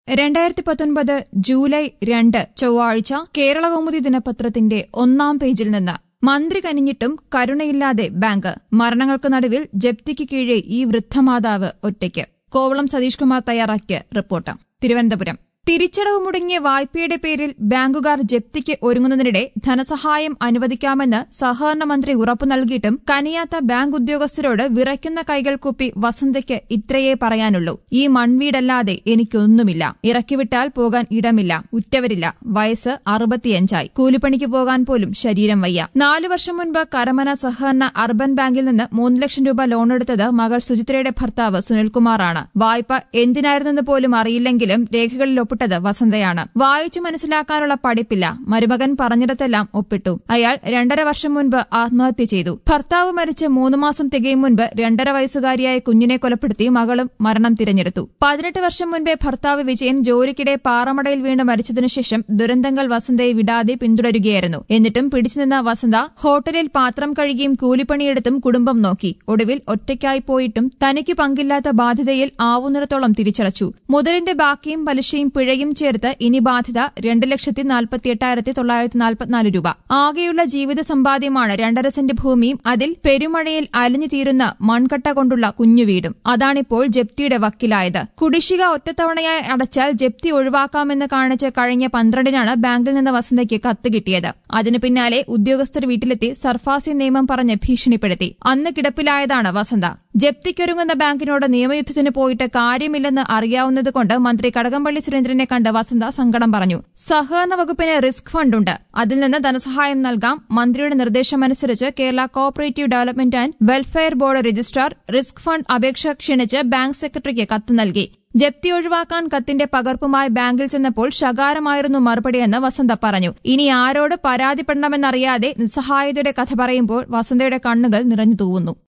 രണ്ടായിരത്തി പത്തൊൻപത് ജൂലൈ രണ്ട് ചൊവ്വാഴ്ച കേരളകൗമുദി ദിനപത്രത്തിന്റെ ഒന്നാം പേജിൽ നിന്ന് മന്ത്രി കനിഞ്ഞിട്ടും കരുണയില്ലാതെ ബാങ്ക് മരണങ്ങൾക്ക് നടുവിൽ ജപ്തിക്ക് കീഴെ ഈ വൃദ്ധമാതാവ് ഒറ്റയ്ക്ക് കോവളം സതീഷ് കുമാർ തയ്യാറാക്കിയ റിപ്പോർട്ട് തിരുവനന്തപുരം തിരിച്ചടവ് മുടങ്ങിയ വായ്പയുടെ പേരിൽ ബാങ്കുകാർ ജപ്തിക്ക് ഒരുങ്ങുന്നതിനിടെ ധനസഹായം അനുവദിക്കാമെന്ന് സഹകരണ മന്ത്രി ഉറപ്പു നൽകിയിട്ടും കനിയാത്ത ബാങ്ക് ഉദ്യോഗസ്ഥരോട് വിറയ്ക്കുന്ന കൈകൾ കൂപ്പി വസന്തയ്ക്ക് ഇത്രയേ പറയാനുള്ളൂ ഈ മൺവീടല്ലാതെ എനിക്കൊന്നുമില്ല ഇറക്കിവിട്ടാൽ പോകാൻ ഇടമില്ല ഉറ്റവരില്ല വയസ്സ് അറുപത്തിയഞ്ചായി കൂലിപ്പണിക്ക് പോകാൻ പോലും ശരീരം വയ്യ നാലു വർഷം മുൻപ് കരമന സഹകരണ അർബൻ ബാങ്കിൽ നിന്ന് മൂന്ന് ലക്ഷം രൂപ ലോണെടുത്തത് മകൾ സുചിത്രയുടെ ഭർത്താവ് സുനിൽകുമാറാണ് വായ്പ എന്തിനായിരുന്നെന്ന് പോലും അറിയില്ലെങ്കിലും രേഖകളിൽ ഒപ്പിട്ടത് വസന്തയാണ് വായിച്ചു മനസ്സിലാക്കാനുള്ള പഠിപ്പില്ല മരുമകൻ പറഞ്ഞിടത്തെല്ലാം ഒപ്പിട്ടു അയാൾ രണ്ടര വർഷം മുൻപ് ആത്മഹത്യ ചെയ്തു ഭർത്താവ് മരിച്ച് മൂന്ന് മാസം തികയും മുൻപ് രണ്ടര വയസ്സുകാരിയായ കുഞ്ഞിനെ കൊലപ്പെടുത്തി മകളും മരണം തിരഞ്ഞെടുത്തു പതിനെട്ട് വർഷം മുൻപേ ഭർത്താവ് വിജയൻ ജോലിക്കിടെ പാറമടയിൽ വീണ് മരിച്ചതിനു ശേഷം ദുരന്തങ്ങൾ വസന്തയെ വിടാതെ പിന്തുടരുകയായിരുന്നു എന്നിട്ടും പിടിച്ചുനിന്ന വസന്ത ഹോട്ടലിൽ പാത്രം കഴുകിയും കൂലിപ്പണിയെടുത്തും കുടുംബം നോക്കി ഒടുവിൽ ഒറ്റയ്ക്കായി പോയിട്ടും തനിക്ക് പങ്കില്ലാത്ത ബാധ്യതയിൽ ആവുന്നിടത്തോളം തിരിച്ചടച്ചു മുതലിന്റെ ബാക്കിയും പലിശയും പിഴയും ചേർത്ത് ഇനി ബാധ്യത രണ്ട് ലക്ഷത്തി നാൽപ്പത്തി എട്ടായിരത്തി തൊള്ളായിരത്തി നാൽപ്പത്തിനാല് രൂപ ആകെയുള്ള ജീവിത സമ്പാദ്യമാണ് രണ്ടര സെന്റ് ഭൂമിയും അതിൽ പെരുമഴയിൽ അലിഞ്ഞു തീരുന്ന മൺകട്ട കൊണ്ടുള്ള കുഞ്ഞുവീടും അതാണിപ്പോൾ ജപ്തിയുടെ വക്കിലായത് കുടിശ്ശിക ഒറ്റത്തവണയായി അടച്ചാൽ ജപ്തി ഒഴിവാക്കാമെന്ന് കാണിച്ച് കഴിഞ്ഞ പന്ത്രണ്ടിനാണ് ബാങ്കിൽ നിന്ന് വസന്തയ്ക്ക് കത്ത് കിട്ടിയത് അതിനു പിന്നാലെ ഉദ്യോഗസ്ഥർ വീട്ടിലെത്തി സർഫാസി നിയമം പറഞ്ഞ് ഭീഷണിപ്പെടുത്തി അന്ന് കിടപ്പിലായതാണ് വസന്ത ജപ്തിക്കൊരുങ്ങുന്ന ബാങ്കിനോട് നിയമയുദ്ധത്തിന് പോയിട്ട് കാര്യമില്ലെന്ന് അറിയാവുന്നതുകൊണ്ട് മന്ത്രി കടകംപള്ളി സുരേന്ദ്രനെ കണ്ട് വസന്ത സങ്കടം പറഞ്ഞു സഹകരണ വകുപ്പിന് റിസ്ക് ഫണ്ടുണ്ട് അതിൽ നിന്ന് ധനസഹായം നൽകാം മന്ത്രിയുടെ നിർദ്ദേശമനുസരിച്ച് Kerala cooperative development and welfare board registrar risk fund അപേക്ഷ ക്ഷണിച്ച് ബാങ്ക് സെക്രട്ടറിക്ക് കത്ത് നൽകി ജപ്തി ഒഴിവാക്കാൻ കത്തിന്റെ പകർപ്പുമായി ബാങ്കിൽ ചെന്നപ്പോൾ ശകാരമായിരുന്നു മറുപടിയെന്ന് വസന്ത പറഞ്ഞു ഇനി ആരോട് പരാതിപ്പെടണമെന്നറിയാതെ നിസ്സഹായതയുടെ കഥ പറയുമ്പോൾ വസന്തയുടെ കണ്ണുകൾ നിറഞ്ഞു തൂവുന്നു